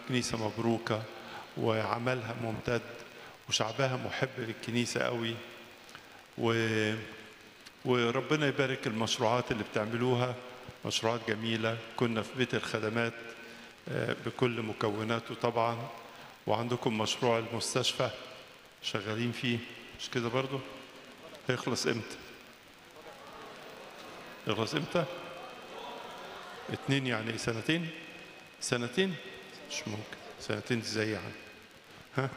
كنيسة مبروكة وعملها ممتد وشعبها محب للكنيسة قوي و وربنا يبارك المشروعات اللي بتعملوها مشروعات جميلة كنا في بيت الخدمات آه، بكل مكوناته طبعا وعندكم مشروع المستشفى شغالين فيه مش كده برضو هيخلص امتى يخلص امتى اتنين يعني سنتين سنتين مش ممكن سنتين ازاي يعني ها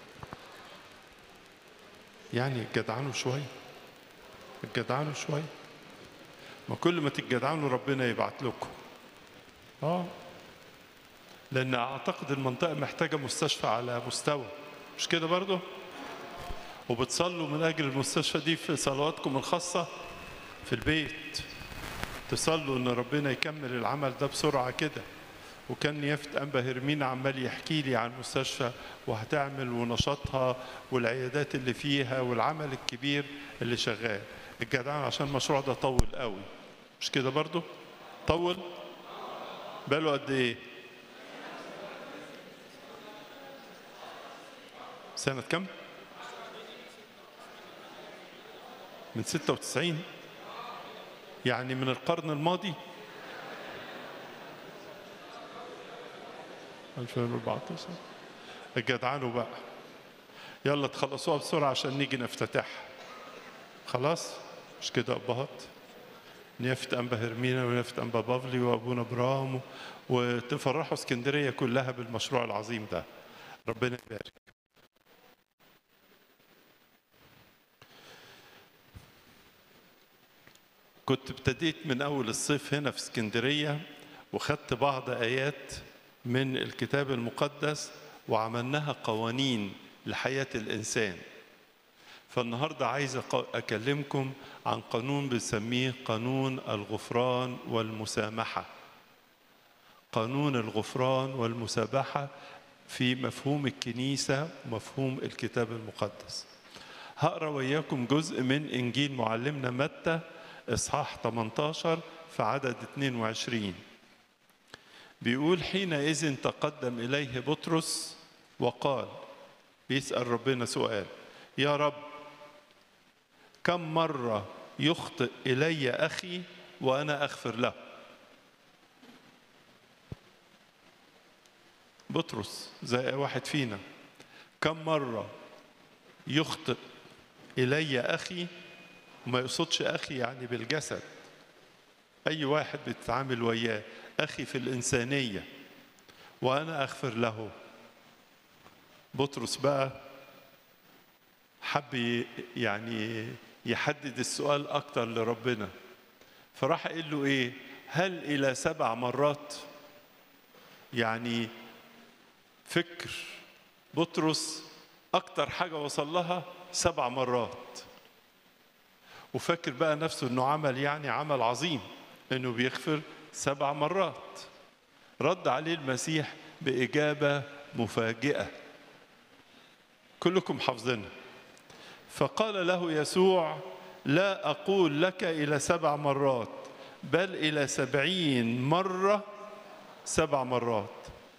يعني اتجدعنوا شويه اتجدعنوا شويه ما كل ما تتجدعنوا ربنا يبعت لكم اه لان اعتقد المنطقه محتاجه مستشفى على مستوى مش كده برضه وبتصلوا من اجل المستشفى دي في صلواتكم الخاصه في البيت تصلوا ان ربنا يكمل العمل ده بسرعه كده وكان نيافة أنبا هرمين عمال يحكي لي عن المستشفى وهتعمل ونشاطها والعيادات اللي فيها والعمل الكبير اللي شغال الجدعان عشان المشروع ده طول قوي مش كده برضو طول بقاله قد ايه سنة كم من 96 يعني من القرن الماضي 2014 الجدعانوا بقى يلا تخلصوها بسرعة عشان نيجي نفتتحها خلاص مش كده أبهات نيافة أنبا هرمينا ونيافة أنبا بافلي وأبونا برام وتفرحوا اسكندرية كلها بالمشروع العظيم ده ربنا يبارك كنت ابتديت من أول الصيف هنا في اسكندرية وخدت بعض آيات من الكتاب المقدس وعملناها قوانين لحياة الإنسان فالنهاردة عايز أق- أكلمكم عن قانون بنسميه قانون الغفران والمسامحة قانون الغفران والمسامحة في مفهوم الكنيسة ومفهوم الكتاب المقدس هقرا وياكم جزء من إنجيل معلمنا متى إصحاح 18 في عدد 22 بيقول حينئذ تقدم إليه بطرس وقال بيسأل ربنا سؤال يا رب كم مرة يخطئ إلي أخي وأنا أغفر له بطرس زي واحد فينا كم مرة يخطئ إلي أخي وما يقصدش أخي يعني بالجسد أي واحد بتتعامل وياه أخي في الإنسانية وأنا أغفر له بطرس بقى حب ي- يعني يحدد السؤال أكتر لربنا فراح قال له إيه هل إلى سبع مرات يعني فكر بطرس أكتر حاجة وصل لها سبع مرات وفاكر بقى نفسه انه عمل يعني عمل عظيم انه بيغفر سبع مرات رد عليه المسيح باجابه مفاجئه كلكم حافظينها فقال له يسوع لا اقول لك الى سبع مرات بل الى سبعين مره سبع مرات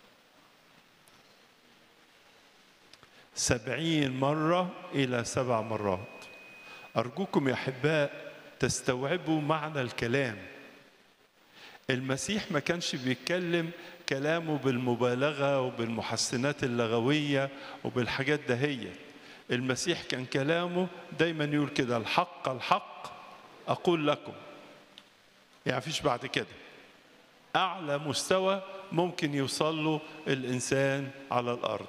سبعين مرة إلى سبع مرات أرجوكم يا أحباء تستوعبوا معنى الكلام المسيح ما كانش بيتكلم كلامه بالمبالغة وبالمحسنات اللغوية وبالحاجات دهية المسيح كان كلامه دايما يقول كده الحق الحق أقول لكم يعني فيش بعد كده أعلى مستوى ممكن يوصل له الإنسان على الأرض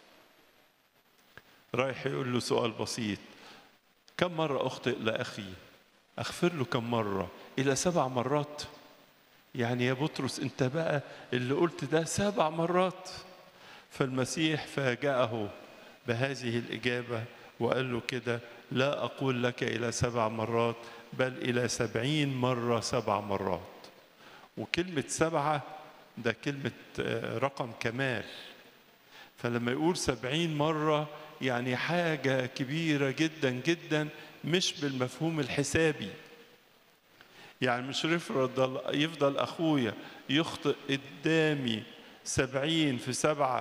رايح يقول له سؤال بسيط كم مرة أخطئ لأخي أغفر له كم مرة إلى سبع مرات يعني يا بطرس أنت بقى اللي قلت ده سبع مرات فالمسيح فاجأه بهذه الإجابة وقال له كده لا أقول لك إلى سبع مرات بل إلى سبعين مرة سبع مرات وكلمة سبعة ده كلمة آه، رقم كمال فلما يقول سبعين مرة يعني حاجة كبيرة جدا جدا مش بالمفهوم الحسابي يعني مش يفضل يفضل أخويا يخطئ قدامي سبعين في سبعة